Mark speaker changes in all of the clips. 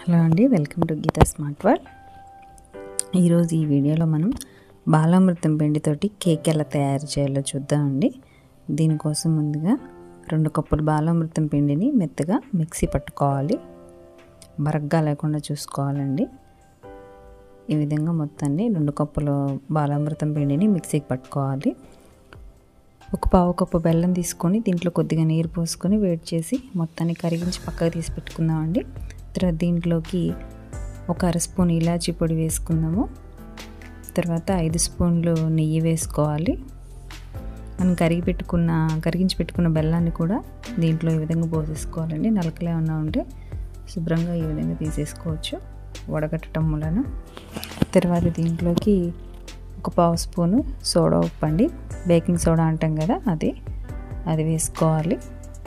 Speaker 1: hello అండి welcome to Geetha smart world ఈరోజు ఈ వీడియోలో మనం బాలామృతం పిండితోటి కేక్ ఎలా తయారు చేయాలో చూద్దామండి దీనికోసం ముందుగా రెండు కప్పులు బాలామృతం పిండిని మెత్తగా మిక్సీ పట్టుకోవాలి బరగ్గా లేకుండా చూసుకోవాలండి ఈ విధంగా మొత్తాన్ని రెండు కప్పులు బాలామృతం పిండిని మిక్సీకి పట్టుకోవాలి ఒక పావు కప్పు బెల్లం తీసుకొని దీంట్లో కొద్దిగా నీరు పోసుకొని వేడి చేసి మొత్తాన్ని కరిగించి పక్కకు తీసి పెట్టుకుందామండి తర్వాత దీంట్లోకి ఒక అర స్పూన్ ఇలాచీ పొడి వేసుకుందాము తర్వాత ఐదు స్పూన్లు నెయ్యి వేసుకోవాలి మనం కరిగి పెట్టుకున్న కరిగించి పెట్టుకున్న బెల్లాన్ని కూడా దీంట్లో ఈ విధంగా పోసేసుకోవాలండి నలకలు ఏమన్నా ఉంటే శుభ్రంగా ఈ విధంగా తీసేసుకోవచ్చు వడగట్టడం వలన తర్వాత దీంట్లోకి ఒక పావు స్పూను సోడా ఉప్పు అండి బేకింగ్ సోడా అంటాం కదా అది అది వేసుకోవాలి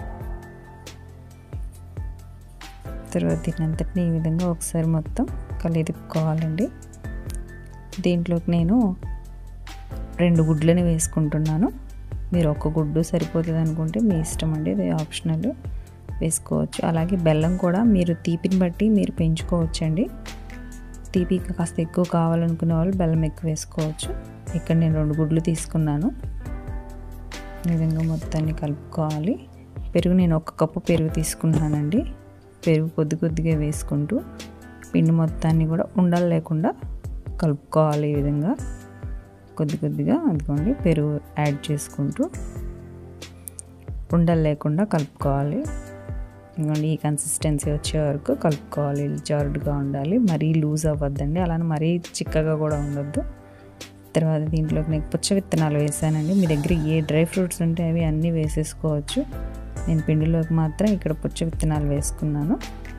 Speaker 1: తర్వాత దీనంతటిని ఈ విధంగా ఒకసారి మొత్తం కలిదుకోవాలండి దీంట్లోకి నేను రెండు గుడ్లని వేసుకుంటున్నాను మీరు ఒక గుడ్డు సరిపోతుంది అనుకుంటే మీ ఇష్టం అండి ఇది ఆప్షనల్ వేసుకోవచ్చు అలాగే బెల్లం కూడా మీరు తీపిని బట్టి మీరు పెంచుకోవచ్చండి తీపి కాస్త ఎక్కువ కావాలనుకునే వాళ్ళు బెల్లం ఎక్కువ వేసుకోవచ్చు ఇక్కడ నేను రెండు గుడ్లు తీసుకున్నాను ఈ విధంగా మొత్తాన్ని కలుపుకోవాలి పెరుగు నేను ఒక కప్పు పెరుగు తీసుకున్నానండి పెరుగు కొద్ది కొద్దిగా వేసుకుంటూ పిండి మొత్తాన్ని కూడా ఉండలు లేకుండా కలుపుకోవాలి ఈ విధంగా కొద్ది కొద్దిగా అదిగోండి పెరుగు యాడ్ చేసుకుంటూ ఉండలు లేకుండా కలుపుకోవాలి ఇంకోండి ఈ కన్సిస్టెన్సీ వచ్చే వరకు కలుపుకోవాలి జారుడుగా ఉండాలి మరీ లూజ్ అవ్వద్దండి అలానే మరీ చిక్కగా కూడా ఉండొద్దు తర్వాత దీంట్లోకి నేను పుచ్చ విత్తనాలు వేసానండి మీ దగ్గర ఏ డ్రై ఫ్రూట్స్ ఉంటే అవి అన్నీ వేసేసుకోవచ్చు నేను పిండిలోకి మాత్రం ఇక్కడ పుచ్చ విత్తనాలు వేసుకున్నాను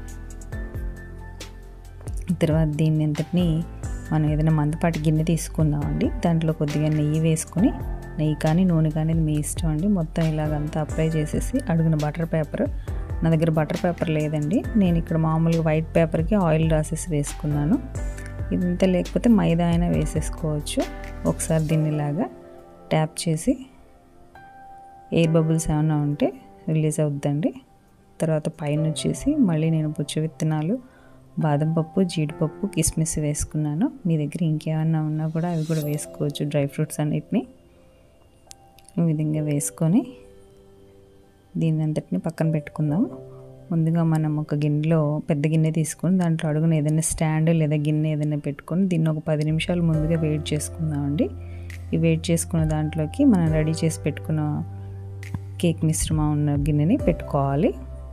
Speaker 1: తర్వాత దీన్ని ఎంతటిని మనం ఏదైనా మందపాటి గిన్నె తీసుకుందామండి దాంట్లో కొద్దిగా నెయ్యి వేసుకొని నెయ్యి కానీ నూనె కానీ మీ ఇష్టం అండి మొత్తం ఇలాగంతా అప్లై చేసేసి అడుగున బటర్ పేపర్ నా దగ్గర బటర్ పేపర్ లేదండి నేను ఇక్కడ మామూలుగా వైట్ పేపర్కి ఆయిల్ రాసేసి వేసుకున్నాను ఇదంతా లేకపోతే మైదా అయినా వేసేసుకోవచ్చు ఒకసారి దీన్ని ఇలాగా ట్యాప్ చేసి ఎయిర్ బబుల్స్ ఏమైనా ఉంటే రిలీజ్ అవుద్దండి తర్వాత పైన వచ్చేసి మళ్ళీ నేను పుచ్చ విత్తనాలు బాదం పప్పు జీడిపప్పు కిస్మిస్ వేసుకున్నాను మీ దగ్గర ఇంకేమన్నా ఉన్నా కూడా అవి కూడా వేసుకోవచ్చు డ్రై ఫ్రూట్స్ అన్నిటిని ఈ విధంగా వేసుకొని దీని అంతటిని పక్కన పెట్టుకుందాం ముందుగా మనం ఒక గిన్నెలో పెద్ద గిన్నె తీసుకొని దాంట్లో అడుగున ఏదైనా స్టాండ్ లేదా గిన్నె ఏదైనా పెట్టుకొని దీన్ని ఒక పది నిమిషాలు ముందుగా వెయిట్ చేసుకుందామండి ఈ వెయిట్ చేసుకున్న దాంట్లోకి మనం రెడీ చేసి పెట్టుకున్న కేక్ మిశ్రమం ఉన్న గిన్నెని పెట్టుకోవాలి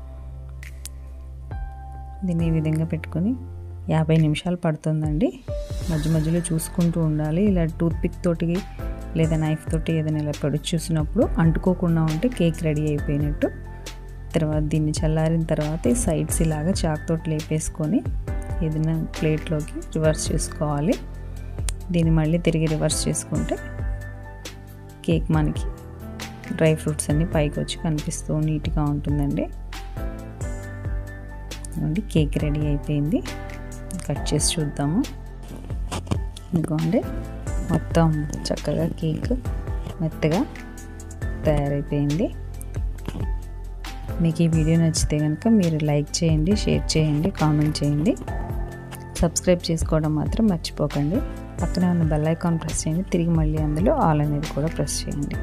Speaker 1: దీన్ని ఈ విధంగా పెట్టుకొని యాభై నిమిషాలు పడుతుందండి మధ్య మధ్యలో చూసుకుంటూ ఉండాలి ఇలా టూత్పిక్ తోటి లేదా నైఫ్ తోటి ఏదైనా ఇలా పొడిచి చూసినప్పుడు అంటుకోకుండా ఉంటే కేక్ రెడీ అయిపోయినట్టు తర్వాత దీన్ని చల్లారిన తర్వాత ఈ సైడ్స్ ఇలాగా చాక్తోటి లేపేసుకొని ఏదైనా ప్లేట్లోకి రివర్స్ చేసుకోవాలి దీన్ని మళ్ళీ తిరిగి రివర్స్ చేసుకుంటే కేక్ మనకి డ్రై ఫ్రూట్స్ అన్నీ పైకి వచ్చి కనిపిస్తూ నీట్గా ఉంటుందండి ఇదిగోండి కేక్ రెడీ అయిపోయింది కట్ చేసి చూద్దాము ఇదిగోండి మొత్తం చక్కగా కేక్ మెత్తగా తయారైపోయింది మీకు ఈ వీడియో నచ్చితే కనుక మీరు లైక్ చేయండి షేర్ చేయండి కామెంట్ చేయండి సబ్స్క్రైబ్ చేసుకోవడం మాత్రం మర్చిపోకండి పక్కనే ఉన్న బెల్ ఐకాన్ ప్రెస్ చేయండి తిరిగి మళ్ళీ అందులో ఆల్ అనేది కూడా ప్రెస్ చేయండి